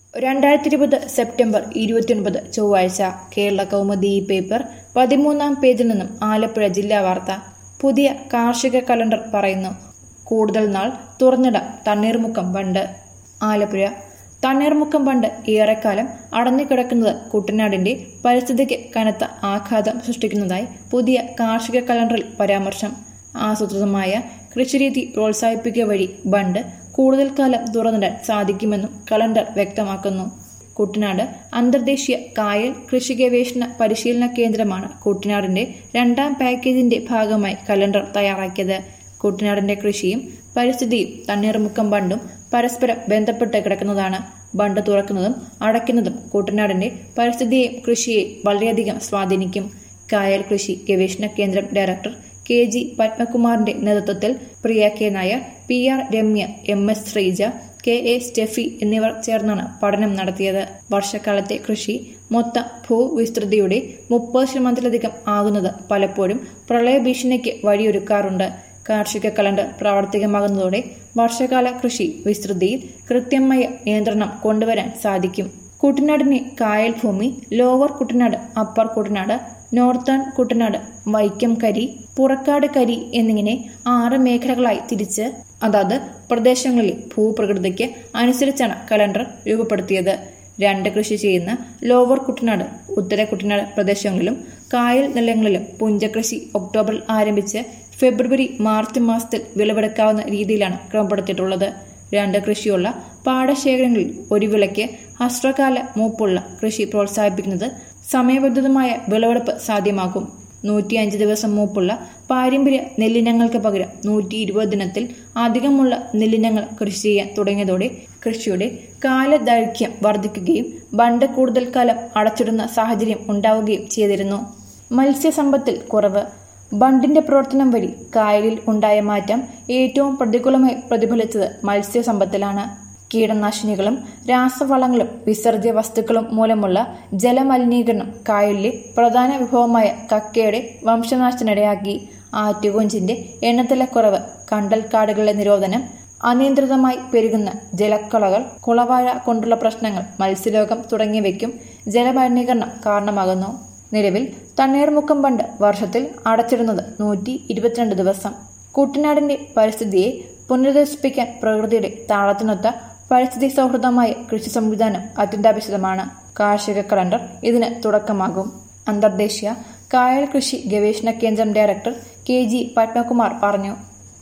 രണ്ടായിരത്തി ഇരുപത് സെപ്റ്റംബർ ഇരുപത്തിയൊൻപത് ചൊവ്വാഴ്ച കേരള കൗമുദി ഈ പേപ്പർ പതിമൂന്നാം പേജിൽ നിന്നും ആലപ്പുഴ ജില്ലാ വാർത്ത പുതിയ കാർഷിക കലണ്ടർ പറയുന്നു കൂടുതൽ നാൾ തുറന്നിടാം തണ്ണീർമുക്കം ബണ്ട് ആലപ്പുഴ തണ്ണീർമുക്കം ബണ്ട് ഏറെക്കാലം അടഞ്ഞുകിടക്കുന്നത് കുട്ടനാടിന്റെ പരിസ്ഥിതിക്ക് കനത്ത ആഘാതം സൃഷ്ടിക്കുന്നതായി പുതിയ കാർഷിക കലണ്ടറിൽ പരാമർശം ആസൂത്രിതമായ കൃഷിരീതി പ്രോത്സാഹിപ്പിക്കുക വഴി ബണ്ട് കൂടുതൽ കാലം തുറന്നിടാൻ സാധിക്കുമെന്നും കലണ്ടർ വ്യക്തമാക്കുന്നു കുട്ടനാട് അന്തർദേശീയ കായൽ കൃഷി ഗവേഷണ പരിശീലന കേന്ദ്രമാണ് കുട്ടനാടിന്റെ രണ്ടാം പാക്കേജിന്റെ ഭാഗമായി കലണ്ടർ തയ്യാറാക്കിയത് കുട്ടനാടിന്റെ കൃഷിയും പരിസ്ഥിതിയും തണ്ണീർമുക്കം ബണ്ടും പരസ്പരം ബന്ധപ്പെട്ട് കിടക്കുന്നതാണ് ബണ്ട് തുറക്കുന്നതും അടയ്ക്കുന്നതും കുട്ടനാടിന്റെ പരിസ്ഥിതിയെയും കൃഷിയെയും വളരെയധികം സ്വാധീനിക്കും കായൽ കൃഷി ഗവേഷണ കേന്ദ്രം ഡയറക്ടർ കെ ജി പത്മകുമാറിന്റെ നേതൃത്വത്തിൽ Priya K Nair P R Ramya M S Sreeja K A Stephy എന്നിവർ ചേർന്നാണ് പഠനം നടത്തിയത് വർഷക്കാലത്തെ കൃഷി മൊത്തം ഭൂവിസ്തൃതിയുടെ മുപ്പത് ശതമാനത്തിലധികം ആകുന്നത് പലപ്പോഴും പ്രളയഭീഷണിക്ക് വഴിയൊരുക്കാറുണ്ട് കാർഷിക കലണ്ടർ പ്രാവർത്തികമാകുന്നതോടെ വർഷകാല കൃഷി വിസ്തൃതിയിൽ കൃത്യമായ നിയന്ത്രണം കൊണ്ടുവരാൻ സാധിക്കും കുട്ടനാടിനെ കായൽ ഭൂമി lower Kuttanad upper Kuttanad northern Kuttanad Vaikom കരി പുറക്കാട് കരി എന്നിങ്ങനെ ആറ് മേഖലകളായി തിരിച്ച് അതാത് പ്രദേശങ്ങളിലെ ഭൂപ്രകൃതിക്ക് അനുസരിച്ചാണ് കലണ്ടർ രൂപപ്പെടുത്തിയത് രണ്ട് കൃഷി ചെയ്യുന്ന ലോവർ കുട്ടനാട് ഉത്തര കുട്ടനാട് പ്രദേശങ്ങളിലും കായൽ നിലങ്ങളിലും പുഞ്ചകൃഷി ഒക്ടോബറിൽ ആരംഭിച്ച് ഫെബ്രുവരി മാർച്ച് മാസത്തിൽ വിളവെടുക്കാവുന്ന രീതിയിലാണ് ക്രമപ്പെടുത്തിയിട്ടുള്ളത് രണ്ട് കൃഷിയുള്ള പാടശേഖരങ്ങളിൽ ഒരു വിളയ്ക്ക് ഹ്രസ്വകാല മൂപ്പുള്ള കൃഷി പ്രോത്സാഹിപ്പിക്കുന്നത് സമയബന്ധിതമായ വിളവെടുപ്പ് സാധ്യമാക്കും നൂറ്റിയഞ്ച് ദിവസം മൂപ്പുള്ള പാരമ്പര്യ നെല്ലിനങ്ങൾക്ക് പകരം നൂറ്റി ഇരുപത് ദിനത്തിൽ അധികമുള്ള നെല്ലിനങ്ങൾ കൃഷി ചെയ്യാൻ തുടങ്ങിയതോടെ കൃഷിയുടെ കാലദൈർഘ്യം വർദ്ധിക്കുകയും ബണ്ട് കൂടുതൽ കാലം അടച്ചിടുന്ന സാഹചര്യം ഉണ്ടാവുകയും ചെയ്തിരുന്നു മത്സ്യസമ്പത്തിൽ കുറവ് ബണ്ടിന്റെ പ്രവർത്തനം വഴി കായലിൽ ഉണ്ടായ മാറ്റം ഏറ്റവും പ്രതികൂലമായി പ്രതിഫലിച്ചത് മത്സ്യസമ്പത്തിലാണ് കീടനാശിനികളും രാസവളങ്ങളും വിസർജ്യ വസ്തുക്കളും മൂലമുള്ള ജലമലിനീകരണം കായലിലെ പ്രധാന വിഭവമായ കക്കയുടെ വംശനാശത്തിനിടയാക്കി ആറ്റുകൊഞ്ചിന്റെ എണ്ണത്തിലെ കുറവ് കണ്ടൽക്കാടുകളുടെ നിരോധനം അനിയന്ത്രിതമായി പെരുകുന്ന ജലക്കളകൾ കുളവാഴ കൊണ്ടുള്ള പ്രശ്നങ്ങൾ മത്സ്യലോകം തുടങ്ങിയവയ്ക്കും ജലമലിനീകരണം കാരണമാകുന്നു നിലവിൽ തണ്ണീർമുക്കം ബണ്ട് വർഷത്തിൽ അടച്ചിടുന്നത് നൂറ്റി ഇരുപത്തിരണ്ട് ദിവസം കുട്ടനാടിന്റെ പരിസ്ഥിതിയെ പുനരുദ്ധരിപ്പിക്കാൻ പ്രകൃതിയുടെ താളത്തിനൊത്ത പരിസ്ഥിതി സൗഹൃദമായ കൃഷി സംവിധാനം അത്യന്താപേക്ഷിതമാണ് കാർഷിക കലണ്ടർ ഇതിന് തുടക്കമാകും അന്തർദേശീയ കായൽ കൃഷി ഗവേഷണ കേന്ദ്രം ഡയറക്ടർ കെ ജി പത്മകുമാർ പറഞ്ഞു